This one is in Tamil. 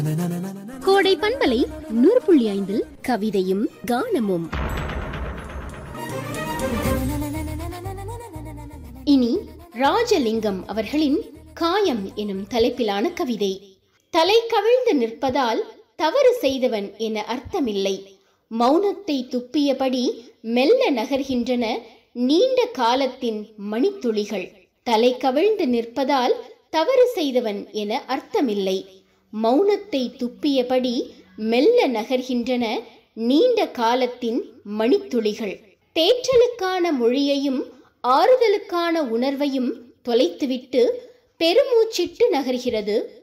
கோடை பண்பலை நூறு புள்ளி ஐந்தில் கவிதையும் கானமும் இனி ராஜலிங்கம் அவர்களின் காயம் எனும் தலைப்பிலான கவிதை தலை கவிழ்ந்து நிற்பதால் தவறு செய்தவன் என அர்த்தமில்லை மௌனத்தை துப்பியபடி மெல்ல நகர்கின்றன நீண்ட காலத்தின் மணித்துளிகள் தலை கவிழ்ந்து நிற்பதால் தவறு செய்தவன் என அர்த்தமில்லை மௌனத்தை துப்பியபடி மெல்ல நகர்கின்றன நீண்ட காலத்தின் மணித்துளிகள் தேற்றலுக்கான மொழியையும் ஆறுதலுக்கான உணர்வையும் தொலைத்துவிட்டு பெருமூச்சிட்டு நகர்கிறது